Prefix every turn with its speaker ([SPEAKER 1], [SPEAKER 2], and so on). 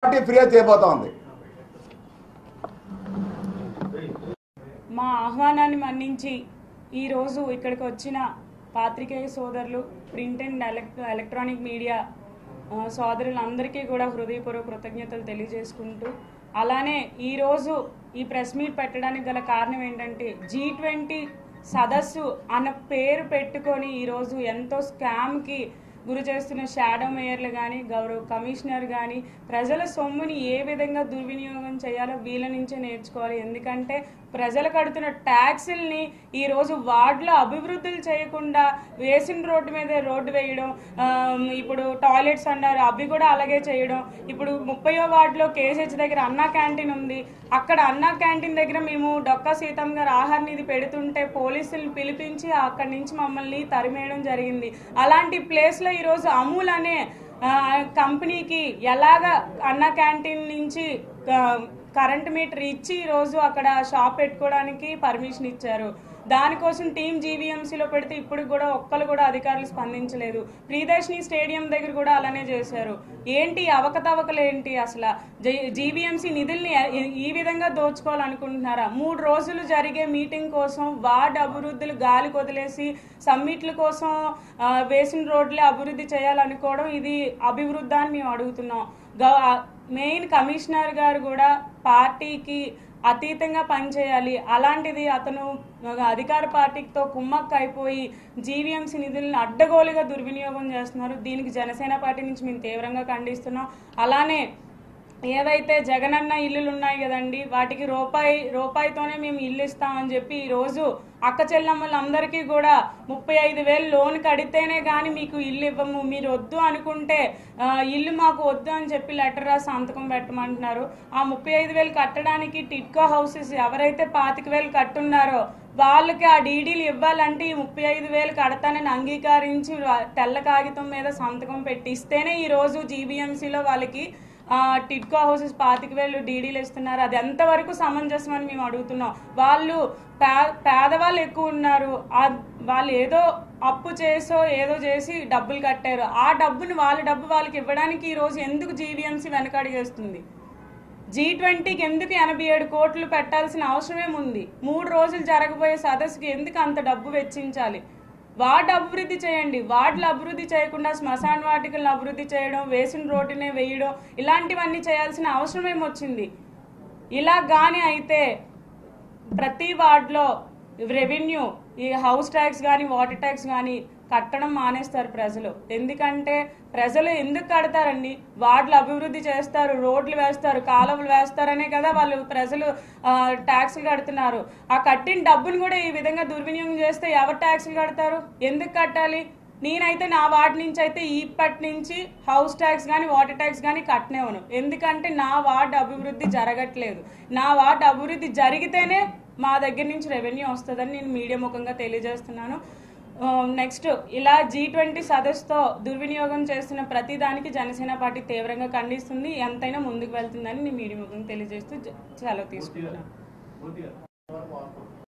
[SPEAKER 1] party ఫిర్యాదు చేయబోతోంది
[SPEAKER 2] మా ఆహ్వానాన్ని మన్నించి ఈరోజు ఇక్కడికి వచ్చిన పాత్రికేయ సోదరులు print and elect electronic media ఆ, సోదరులందరికీ కూడా హృదయపూర్వక కృతజ్ఞతలు తెలియజేసుకుంటూ అలానే ఈరోజు ఈ ప్రెస్ మీట్ పెట్టడానికి గల కారణం ఏంటంటే జీ ట్వంటీ సదస్సు అన్న పేరు పెట్టుకొని ఈరోజు ఎంతో స్కామ్కి గురి చేస్తున్న షాడో మేయర్లు కానీ గౌరవ కమిషనర్ కానీ ప్రజల సొమ్ముని ఏ విధంగా దుర్వినియోగం చేయాలో వీళ్ళ నుంచే నేర్చుకోవాలి ఎందుకంటే ప్రజలు కడుతున్న ట్యాక్సుల్ని ఈరోజు వార్డులో అభివృద్ధులు చేయకుండా వేసిన రోడ్డు మీద రోడ్డు వేయడం ఆమ్, ఇప్పుడు టాయిలెట్స్ అన్నారు అవి కూడా అలాగే చేయడం ఇప్పుడు ముప్పయో వార్డులో కేసీహెచ్ దగ్గర అన్నా క్యాంటీన్ ఉంది అక్కడ అన్నా క్యాంటీన్ దగ్గర మేము డొక్కా సీతమ్మ గారు ఆహార నిధి పెడుతుంటే పోలీసులు పిలిపించి అక్కడి నుంచి మమ్మల్ని తరిమేయడం జరిగింది అలాంటి ప్లేస్లో ఈరోజు అమూల్ అనే ఆ, కంపెనీకి ఎలాగ అన్న క్యాంటీన్ నుంచి ఆ, కరెంట్ మీటర్ ఇచ్చి ఈరోజు అక్కడ షాప్ పెట్టుకోవడానికి పర్మిషన్ ఇచ్చారు దానికోసం టీం జీవీఎంసీలో పెడితే ఇప్పుడు కూడా ఒక్కరు కూడా అధికారులు స్పందించలేదు ప్రియదర్శిని స్టేడియం దగ్గర కూడా అలానే చేశారు ఏంటి అవకతవకలు ఏంటి అసలు జీవీఎంసీ నిధుల్ని ఈ- ఈ విధంగా దోచుకోవాలనుకుంటున్నారా మూడు రోజులు జరిగే మీటింగ్ కోసం వార్డ్ అభివృద్ధులు గాలి కొదిలేసి సమ్మిట్ల కోసం ఆ, వేసిన రోడ్లే అభివృద్ధి చేయాలనుకోవడం ఇది అభివృద్ధి అని మేము అడుగుతున్నాం గవ మెయిన్ కమిషనర్ గారు కూడా పార్టీకి అతీతంగా పనిచేయాలి అలాంటిది అతను అధికార పార్టీతో కుమ్మక్క అయిపోయి జీవీఎంసీ నిధులను అడ్డగోలుగా దుర్వినియోగం చేస్తున్నారు దీనికి జనసేన పార్టీ నుంచి మేము తీవ్రంగా ఖండిస్తున్నాం అలానే ఏవైతే జగనన్న ఇల్లులు ఉన్నాయి కదండి వాటికి రూపాయి రూపాయితోనే మేము ఇల్లు ఇస్తామని చెప్పి ఈరోజు అక్క చెల్లమ్మలందరికీ కూడా ముప్పై ఐదు వేలు లోన్ కడితేనే కానీ మీకు ఇల్లు ఇవ్వము మీరు వద్దు అనుకుంటే ఆ, ఇల్లు మాకు వద్దు అని చెప్పి లెటర్ రాసి సంతకం పెట్టమంటున్నారు ఆ ముప్పై ఐదు వేలు కట్టడానికి టిట్కో హౌసెస్ ఎవరైతే పాతిక వేలు కట్టున్నారో వాళ్ళకి ఆ డీడీలు ఇవ్వాలంటే ఈ ముప్పై ఐదు వేలు కడతానని అంగీకరించి వా- తెల్ల కాగితం మీద సంతకం పెట్టిస్తేనే ఈరోజు జీబీఎంసీలో వాళ్ళకి ఆ, టిడ్కో హౌసెస్ పాతిక వేలు డీడీలు ఇస్తున్నారు అది ఎంతవరకు సమంజసం అని మేము అడుగుతున్నాం వాళ్ళు పే పేదవాళ్ళు ఎక్కువ ఉన్నారు ఆ వాళ్ళు ఏదో అప్పు చేసో ఏదో చేసి డబ్బులు కట్టారు ఆ డబ్బుని వాళ్ళ డబ్బు వాళ్ళకి ఇవ్వడానికి ఈరోజు ఎందుకు జీవీఎంసీ వెనకడిగేస్తుంది జీ ట్వంటీకి ఎందుకు ఎనభై ఏడు కోట్లు పెట్టాల్సిన అవసరమేముంది మూడు రోజులు జరగబోయే సదస్సుకి ఎందుకు అంత డబ్బు వెచ్చించాలి వార్డు అభివృద్ధి చేయండి వార్డులు అభివృద్ధి చేయకుండా శ్మశాన వాటికలను అభివృద్ధి చేయడం వేసిన రోడ్డునే వేయడం ఇలాంటివన్నీ చేయాల్సిన అవసరం ఏమొచ్చింది ఇలా కానీ అయితే ప్రతి వార్డులో రెవెన్యూ ఈ హౌస్ ట్యాక్స్ కానీ వాటర్ ట్యాక్స్ కానీ కట్టడం మానేస్తారు ప్రజలు ఎందుకంటే ప్రజలు ఎందుకు కడతారండి వార్డులు అభివృద్ధి చేస్తారు రోడ్లు వేస్తారు కాలువలు వేస్తారనే కదా వాళ్ళు ప్రజలు ఆ, ట్యాక్సులు కడుతున్నారు ఆ కట్టిన డబ్బును కూడా ఈ విధంగా దుర్వినియోగం చేస్తే ఎవరు ట్యాక్సులు కడతారు ఎందుకు కట్టాలి నేనైతే నా వార్డు నుంచి అయితే ఇప్పటి నుంచి హౌస్ ట్యాక్స్ కానీ వాటర్ ట్యాక్స్ కానీ కట్టనేవను ఎందుకంటే నా వార్డు అభివృద్ధి జరగట్లేదు నా వార్డు అభివృద్ధి జరిగితేనే మా దగ్గర నుంచి రెవెన్యూ వస్తుందని నేను మీడియా ముఖంగా తెలియజేస్తున్నాను నెక్స్ట్ ఇలా జీ ట్వంటీ సదస్సుతో దుర్వినియోగం చేస్తున్న ప్రతి దానికి జనసేన పార్టీ తీవ్రంగా ఖండిస్తుంది ఎంతైనా ముందుకు వెళ్తుందని నేను మీడియా ముఖంగా తెలియజేస్తూ జ- సెలవు తీసుకుంటున్నాను